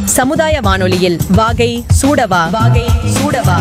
சமுதாய வானொலியில் வாகை சூடவா வாகை சூடவா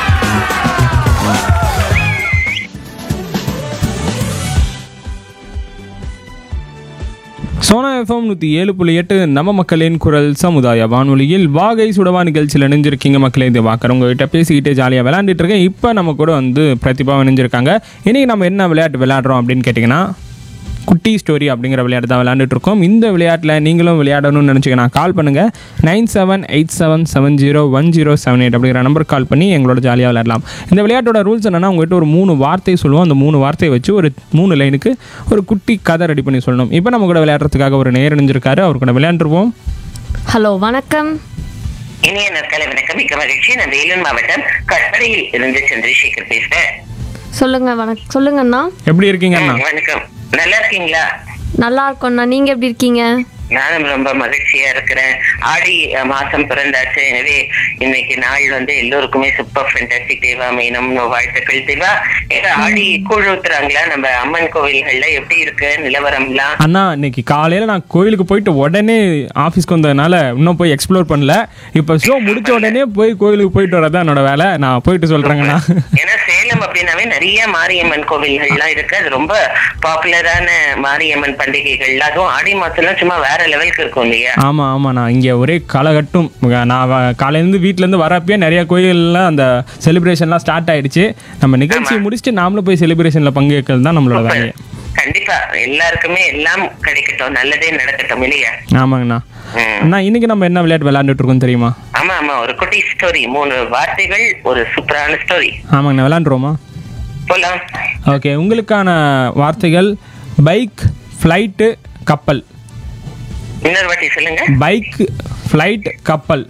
சோனா எஃப்எம் நூற்றி ஏழு புள்ளி எட்டு நம்ம மக்களின் குரல் சமுதாய வானொலியில் வாகை சுடவா நிகழ்ச்சியில் இணைஞ்சிருக்கீங்க மக்களே இது பார்க்குற உங்ககிட்ட பேசிக்கிட்டே ஜாலியாக விளையாண்டுட்டு இருக்கேன் இப்போ நம்ம கூட வந்து பிரதிபா இணைஞ்சிருக்காங்க இன்றைக்கி நம்ம என்ன விளையாட்டு விளையாடுறோம் அப்படின்னு கேட்டிங்கன்னா குட்டி ஸ்டோரி அப்படிங்கிற விளையாட்டு தான் விளையாண்டுட்டு இருக்கோம் இந்த விளையாட்டில் நீங்களும் விளையாடணும்னு நினச்சிங்கன்னா கால் பண்ணுங்கள் nine seven eight seven seven zero one zero seven eight அப்படிங்கிற நம்பர் கால் பண்ணி எங்களோட ஜாலியாக விளையாடலாம் இந்த விளையாட்டோட ரூல்ஸ் என்னன்னா உங்கள்கிட்ட ஒரு மூணு வார்த்தை சொல்லுவோம் அந்த மூணு வார்த்தையை வச்சு ஒரு மூணு லைனுக்கு ஒரு குட்டி கதை ரெடி பண்ணி சொல்லணும் இப்போ நம்ம கூட விளையாடுறதுக்காக ஒரு நேர் இணைஞ்சிருக்காரு அவர் கூட விளையாண்டுருவோம் ஹலோ வணக்கம் இனிய நற்கால வணக்கம் மிக்க மகிழ்ச்சி நான் வேலூர் மாவட்டம் கற்படையில் இருந்து சந்திரசேகர் பேசுறேன் சொல்லுங்க வணக்கம் சொல்லுங்கண்ணா எப்படி இருக்கீங்க அண்ணா ம், வணக்கம் நல்லா இருக்கீங்களா நல்லா இருக்கோண்ணா நீங்க எப்படி இருக்கீங்க நானும் ரொம்ப மகிழ்ச்சியா இருக்கிறேன் ஆடி அஹ், மாசம் பிறந்தாச்சு எனவே இன்னைக்கு நாள் வந்து எல்லோருக்குமே சூப்பர் ஃபென்டாஸ்டிக் தேவா மீனம் வாழ்த்துக்கள் தேவா ஏன்னா ஆடி கூழ் ஊத்துறாங்களா நம்ம அம்மன் கோவில்கள்ல எப்படி இருக்கு நிலவரம்லாம் அண்ணா இன்னைக்கு காலையில் நான் கோயிலுக்கு போயிட்டு உடனே ஆஃபீஸ்க்கு வந்ததுனால இன்னும் போய் எக்ஸ்ப்ளோர் பண்ணல இப்போ ஷோ முடிச்ச உடனே போய் கோயிலுக்கு போயிட்டு வரதான் என்னோட வேலை நான் போயிட்டு சொல்கிறேங்கண்ணா ஏன்னா சேலம் அப்படின்னாவே நிறைய மாரியம்மன் கோவில்கள்லாம் இருக்கு அது ரொம்ப பாப்புலரான மாரியம்மன் பண்டிகைகள் அதுவும் ஆடி மாசம்லாம் சும்மா வேற லெவலுக்கு இருக்கும் இல்லையா ஆமாம் ஆமாண்ணா இங்கே ஒரே களைகட்டும் நான் வ- காலையிலேருந்து வீட்டிலேருந்து வரப்பயே நிறைய கோயில்லாம் அந்த செலிப்ரேஷன்லாம் ஸ்டார்ட் ஆயிடுச்சு நம்ம நிகழ்ச்சியை முடிச்சுட்டு நாமளும் போய் செலிப்ரேஷனில் பங்கேற்கிறது தான் நம்மளோட வேலையை கண்டிப்பா எல்லாருக்குமே எல்லாம் கிடைக்கட்டும் நல்லதே நடக்கட்டும் இல்லையா ஆமாங்கண்ணா ம். அண்ணா இன்னைக்கு நம்ம என்ன விளையாட்டு விளையாண்டுட்டு இருக்கோம் தெரியுமா ஆமா ஆமா ஒரு குட்டி ஸ்டோரி மூணு வார்த்தைகள் ஒரு சூப்பரான ஸ்டோரி ஆமாங்கண்ணா விளையாண்டுருவோமா போலாம் ஓகே உங்களுக்கான வார்த்தைகள் பைக் ஃப்ளைட்டு கப்பல் இன்னொரு வாட்டி சொல்லுங்க பைக் ஃப்ளைட் கப்பல்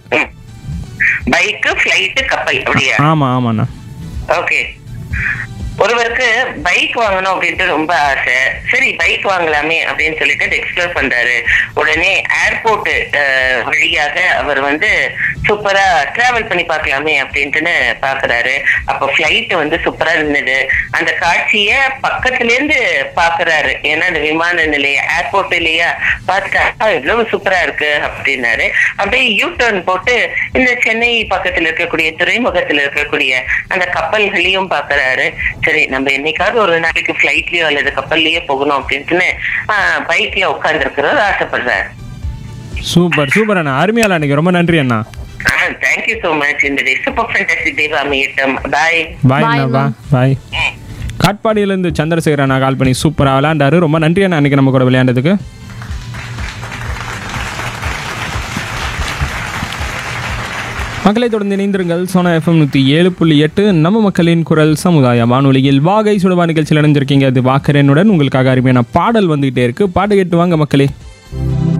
பைக்கு ஃபிளைட்டு கப்பல் அப்படியா ஆமாம் ஆமாண்ணா ஓகே ஒருவருக்கு பைக் வாங்கணும் அப்படின்ட்டு ரொம்ப ஆசை சரி பைக் வாங்கலாமே அப்படின்னு சொல்லிட்டு எக்ஸ்ப்ளோர் பண்றாரு உடனே ஏர்போர்ட் வழியாக அவர் வந்து சூப்பரா டிராவல் பண்ணி பார்க்கலாமே அப்படின்ட்டுன்னு பாக்குறாரு அப்போ ஃபிளைட் வந்து சூப்பரா இருந்தது அந்த காட்சிய பக்கத்துல இருந்து பாக்குறாரு ஏன்னா அந்த விமான நிலையம் ஏர்போர்ட் இல்லையா பார்த்துட்டா "ஆ, எவ்வளவு சூப்பரா இருக்கு அப்படின்னாரு அப்படியே யூ டர்ன் போட்டு இந்த சென்னை பக்கத்துல இருக்கக்கூடிய துறைமுகத்துல இருக்கக்கூடிய அந்த கப்பல்களையும் பாக்குறாரு சரி நம்ம என்னைக்காவது ஒரு நாளைக்கு ஃபிளைட்லயோ அல்லது கப்பல்லயோ போகணும் அப்படின்ட்டுன்னு பைக்ல உட்கார்ந்து இருக்கிறது ஆசைப்படுறாரு சூப்பர் சூப்பர் அண்ணா அருமையால அன்னைக்கு ரொம்ப நன்றி அண்ணா தேங்க்யூ சோ மச் இந்த டே சூப்பர் ஃபேண்டாஸ்டிக் தேவா மீட்டம் பாய் பாய் Bye, அண்ணா பா அண்ணா. பாய் காட்பாடியிலேருந்து சந்திரசேகர் அண்ணா கால் பண்ணி சூப்பராக விளையாண்டாரு ரொம்ப நன்றி அண்ணா அன்னைக்கு நம்ம கூட விளையாண்டதுக்கு மக்களை தொடர்ந்து இணைந்திருங்கள் சோனா எஃப்எம் நூற்றி ஏழு புள்ளி எட்டு நம்ம மக்களின் குரல் சமுதாய வானொலியில் வாகை சுடவா நிகழ்ச்சியில் இணைஞ்சிருக்கீங்க அது வாக்கரனுடன் உங்களுக்காக அருமையான பாடல் வந்துகிட்டே இருக்கு பாட்டு கேட்டு வாங்க மக்களே